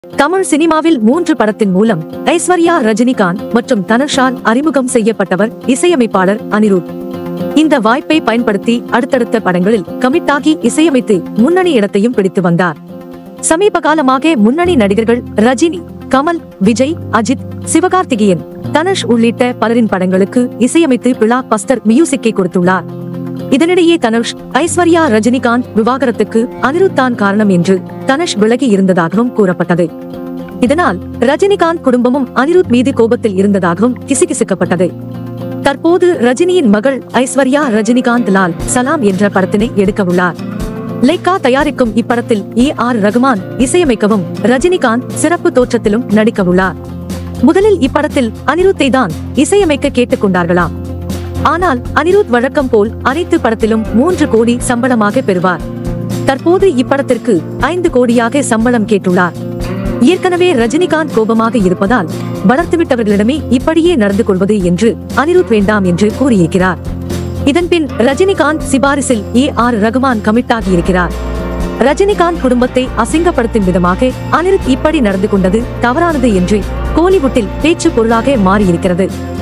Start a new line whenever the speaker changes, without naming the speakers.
தமிழ் சினிமாவில் மூன்று படத்தின் மூலம் ஐஸ்வர்யா ரஜினிகாந்த் மற்றும் தனுஷால் அறிமுகம் செய்யப்பட்டவர் இசையமைப்பாளர் அனிருத் இந்த வாய்ப்பை பயன்படுத்தி அடுத்தடுத்த படங்களில் கமிட்டாகி இசையமைத்து முன்னணி இடத்தையும் பிடித்து வந்தார் சமீப காலமாக முன்னணி நடிகர்கள் ரஜினி கமல் விஜய் அஜித் சிவகார்த்திகேயன் தனுஷ் உள்ளிட்ட பலரின் படங்களுக்கு இசையமைத்து பிளாக் பஸ்டர் மியூசிக்கை கொடுத்துள்ளார் இதனிடையே தனுஷ் ஐஸ்வர்யா ரஜினிகாந்த் விவாகரத்துக்கு அனிருத் தான் காரணம் என்று தனுஷ் விலகி இருந்ததாகவும் கூறப்பட்டது இதனால் ரஜினிகாந்த் குடும்பமும் அனிருத் மீது கோபத்தில் இருந்ததாகவும் கிசுகிசுக்கப்பட்டது தற்போது ரஜினியின் மகள் ஐஸ்வர்யா ரஜினிகாந்த் லால் சலாம் என்ற படத்தினை எடுக்க உள்ளார் லைக்கா தயாரிக்கும் இப்படத்தில் ஏ ஆர் ரகுமான் இசையமைக்கவும் ரஜினிகாந்த் சிறப்பு தோற்றத்திலும் நடிக்க உள்ளார் முதலில் இப்படத்தில் அனிருத்தை தான் இசையமைக்க கேட்டுக்கொண்டார்களாம் ஆனால் அனிருத் வழக்கம் போல் அனைத்து படத்திலும் மூன்று கோடி சம்பளமாக பெறுவார் தற்போது இப்படத்திற்கு ஐந்து கோடியாக சம்பளம் கேட்டுள்ளார் ஏற்கனவே ரஜினிகாந்த் கோபமாக இருப்பதால் வளர்த்துவிட்டவர்களிடமே இப்படியே நடந்து கொள்வது என்று அனிருத் வேண்டாம் என்று கூறியிருக்கிறார் இதன்பின் ரஜினிகாந்த் சிபாரிசில் ஏ ஆர் ரகுமான் கமிட்டாகி இருக்கிறார் ரஜினிகாந்த் குடும்பத்தை அசிங்கப்படுத்தும் விதமாக அனிருத் இப்படி நடந்து கொண்டது தவறானது என்று கோலிவுட்டில் பேச்சு பொருளாக மாறியிருக்கிறது